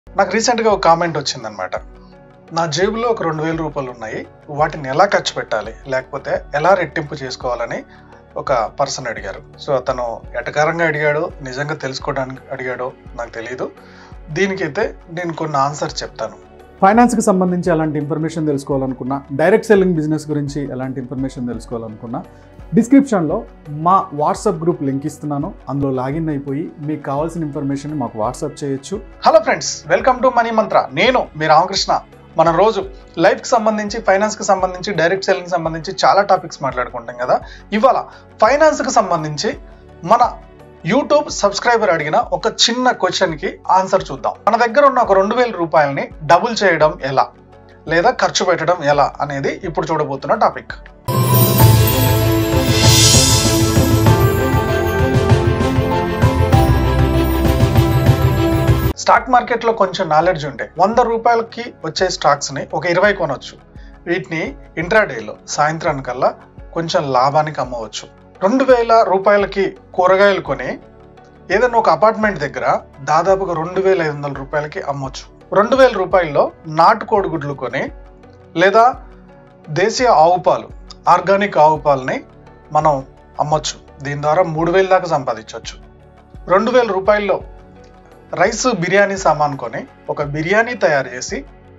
నాకు రీసెంట్గా ఒక కామెంట్ వచ్చిందనమాట నా జేబులో ఒక రెండు వేల రూపాయలు ఉన్నాయి వాటిని ఎలా ఖర్చు పెట్టాలి లేకపోతే ఎలా రెట్టింపు చేసుకోవాలని ఒక పర్సన్ అడిగారు సో అతను ఎటకారంగా అడిగాడో నిజంగా తెలుసుకోవడానికి అడిగాడో నాకు తెలియదు దీనికైతే నేను కొన్ని ఆన్సర్స్ చెప్తాను ఫైనాన్స్కి సంబంధించి ఎలాంటి ఇన్ఫర్మేషన్ తెలుసుకోవాలనుకున్నా డైరెక్ట్ సెల్లింగ్ బిజినెస్ గురించి ఎలాంటి ఇన్ఫర్మేషన్ తెలుసుకోవాలనుకున్నా డిస్క్రిప్షన్లో మా వాట్సాప్ గ్రూప్ లింక్ ఇస్తున్నాను అందులో లాగిన్ అయిపోయి మీకు కావాల్సిన ఇన్ఫర్మేషన్ మాకు వాట్సాప్ చేయొచ్చు hello friends welcome to money Mantra నేను మీ రామకృష్ణ మన రోజు లైఫ్కి సంబంధించి ఫైనాన్స్కి సంబంధించి డైరెక్ట్ సెల్లింగ్ సంబంధించి చాలా టాపిక్స్ మాట్లాడుకుంటాం కదా ఇవాళ ఫైనాన్స్కి సంబంధించి మన యూట్యూబ్ సబ్స్క్రైబర్ అడిగిన ఒక చిన్న క్వశ్చన్కి ఆన్సర్ చూద్దాం మన దగ్గర ఉన్న ఒక రెండు వేల రూపాయలని డబుల్ చేయడం ఎలా లేదా ఖర్చు పెట్టడం ఎలా అనేది ఇప్పుడు చూడబోతున్న టాపిక్ స్టాక్ మార్కెట్లో కొంచెం నాలెడ్జ్ ఉంటే వంద రూపాయలకి వచ్చే స్టాక్స్ని ఒక ఇరవై కొనవచ్చు వీటిని ఇంట్రాడేలో సాయంత్రానికల్లా కొంచెం లాభానికి అమ్మవచ్చు రెండు వేల రూపాయలకి కూరగాయలు కొని ఏదైనా ఒక అపార్ట్మెంట్ దగ్గర దాదాపుగా రెండు వేల ఐదు వందల రూపాయలకి అమ్మవచ్చు రెండు వేల రూపాయల్లో నాటుకోడి గుడ్లు కొని లేదా దేశీయ ఆవు పాలు ఆర్గానిక్ ఆవు పాలని మనం అమ్మొచ్చు దీని ద్వారా మూడు వేల దాకా సంపాదించవచ్చు రెండు వేల రూపాయల్లో రైస్ బిర్యానీ సామాన్ కొని ఒక బిర్యానీ తయారు చేసి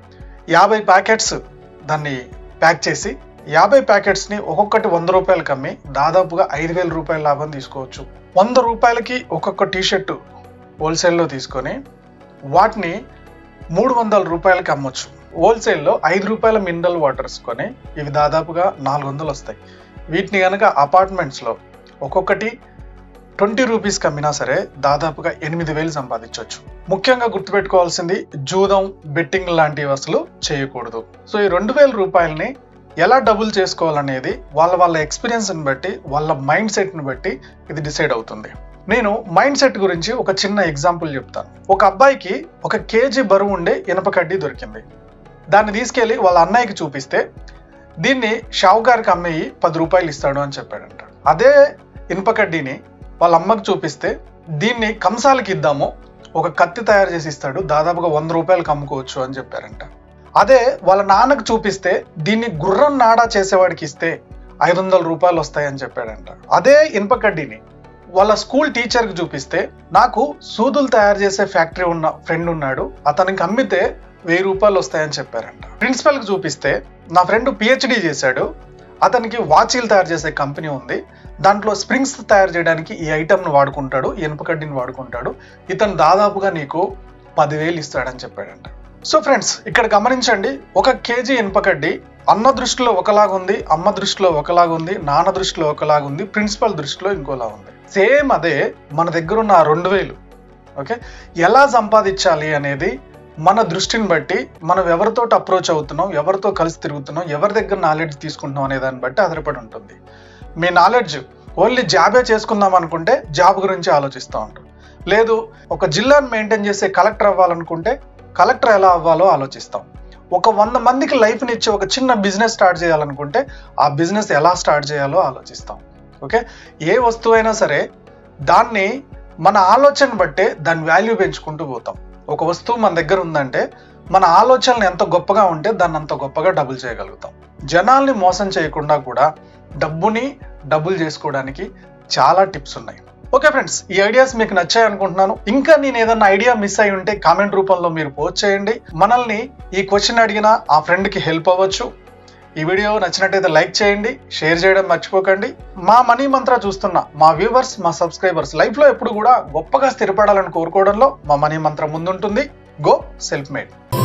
యాభై ప్యాకెట్స్ దాన్ని ప్యాక్ చేసి యాభై ప్యాకెట్స్ని ఒక్కొక్కటి వంద రూపాయలకి అమ్మి దాదాపుగా ఐదు వేల రూపాయల లాభం తీసుకోవచ్చు వంద రూపాయలకి ఒక్కొక్క టీషర్టు హోల్సేల్లో తీసుకొని వాటిని మూడు వందల రూపాయలకి అమ్మొచ్చు హోల్సేల్లో ఐదు రూపాయల మినరల్ వాటర్స్ కొని ఇవి దాదాపుగా నాలుగు వందలు వస్తాయి వీటిని కనుక అపార్ట్మెంట్స్లో ఒక్కొక్కటి ట్వంటీ రూపీస్కి అమ్మినా సరే దాదాపుగా ఎనిమిది వేలు సంపాదించవచ్చు ముఖ్యంగా గుర్తుపెట్టుకోవాల్సింది జూదం బెట్టింగ్ లాంటివి అసలు చేయకూడదు సో ఈ రెండు వేల రూపాయలని ఎలా డబుల్ చేసుకోవాలనేది వాళ్ళ వాళ్ళ ఎక్స్పీరియన్స్ని బట్టి వాళ్ళ మైండ్ సెట్ని బట్టి ఇది డిసైడ్ అవుతుంది నేను మైండ్ సెట్ గురించి ఒక చిన్న ఎగ్జాంపుల్ చెప్తాను ఒక అబ్బాయికి ఒక కేజీ బరువు ఉండే ఇనప కడ్డీ దొరికింది దాన్ని తీసుకెళ్లి వాళ్ళ అన్నయ్యకి చూపిస్తే దీన్ని షావుకారికి అమ్మేయి పది రూపాయలు ఇస్తాడు అని చెప్పాడంట అదే ఇనుప కడ్డీని వాళ్ళ అమ్మకి చూపిస్తే దీన్ని కంసాలకి ఇద్దాము ఒక కత్తి తయారు చేసి ఇస్తాడు దాదాపుగా వంద రూపాయలకు అమ్ముకోవచ్చు అని చెప్పారంట అదే వాళ్ళ నాన్నకు చూపిస్తే దీన్ని గుర్రం నాడా చేసేవాడికి ఇస్తే ఐదు వందల రూపాయలు వస్తాయని చెప్పాడంట అదే ఇనుప కడ్డీని వాళ్ళ స్కూల్ టీచర్కి చూపిస్తే నాకు సూదులు తయారు చేసే ఫ్యాక్టరీ ఉన్న ఫ్రెండ్ ఉన్నాడు అతనికి అమ్మితే వెయ్యి రూపాయలు వస్తాయని చెప్పారంట ప్రిన్సిపల్కి చూపిస్తే నా ఫ్రెండ్ పిహెచ్డి చేశాడు అతనికి వాచీలు తయారు చేసే కంపెనీ ఉంది దాంట్లో స్ప్రింగ్స్ తయారు చేయడానికి ఈ ఐటమ్ను వాడుకుంటాడు ఇనుపకడ్డిని వాడుకుంటాడు ఇతను దాదాపుగా నీకు పదివేలు ఇస్తాడని చెప్పాడంట సో ఫ్రెండ్స్ ఇక్కడ గమనించండి ఒక కేజీ ఇనుపకడ్డి అన్న దృష్టిలో ఒకలాగుంది అమ్మ దృష్టిలో ఒకలాగుంది నాన్న దృష్టిలో ఒకలాగుంది ప్రిన్సిపల్ దృష్టిలో ఇంకోలా ఉంది సేమ్ అదే మన దగ్గర ఉన్న ఆ రెండు వేలు ఓకే ఎలా సంపాదించాలి అనేది మన దృష్టిని బట్టి మనం ఎవరితో అప్రోచ్ అవుతున్నాం ఎవరితో కలిసి తిరుగుతున్నాం ఎవరి దగ్గర నాలెడ్జ్ తీసుకుంటున్నాం అనే దాన్ని బట్టి ఆధారపడి ఉంటుంది మీ నాలెడ్జ్ ఓన్లీ జాబే చేసుకుందాం అనుకుంటే జాబ్ గురించి ఆలోచిస్తూ ఉంటాం లేదు ఒక జిల్లాను మెయింటైన్ చేసే కలెక్టర్ అవ్వాలనుకుంటే కలెక్టర్ ఎలా అవ్వాలో ఆలోచిస్తాం ఒక వంద మందికి లైఫ్ని ఇచ్చి ఒక చిన్న బిజినెస్ స్టార్ట్ చేయాలనుకుంటే ఆ బిజినెస్ ఎలా స్టార్ట్ చేయాలో ఆలోచిస్తాం ఓకే ఏ వస్తువు అయినా సరే దాన్ని మన ఆలోచన బట్టే దాని వాల్యూ పెంచుకుంటూ పోతాం ఒక వస్తువు మన దగ్గర ఉందంటే మన ఆలోచనలు ఎంత గొప్పగా ఉంటే దాన్ని అంత గొప్పగా డబుల్ చేయగలుగుతాం జనాల్ని మోసం చేయకుండా కూడా డబ్బుని డబుల్ చేసుకోవడానికి చాలా టిప్స్ ఉన్నాయి ఓకే ఫ్రెండ్స్ ఈ ఐడియాస్ మీకు నచ్చాయి అనుకుంటున్నాను ఇంకా నేను ఏదన్నా ఐడియా మిస్ అయి ఉంటే కామెంట్ రూపంలో మీరు పోస్ట్ చేయండి మనల్ని ఈ క్వశ్చన్ అడిగిన ఆ ఫ్రెండ్కి హెల్ప్ అవ్వచ్చు ఈ వీడియో నచ్చినట్టయితే లైక్ చేయండి షేర్ చేయడం మర్చిపోకండి మా మనీ మంత్ర చూస్తున్న మా వ్యూవర్స్ మా సబ్స్క్రైబర్స్ లైఫ్లో ఎప్పుడు కూడా గొప్పగా స్థిరపడాలని కోరుకోవడంలో మా మనీ మంత్రం ముందుంటుంది గో సెల్ఫ్ మేడ్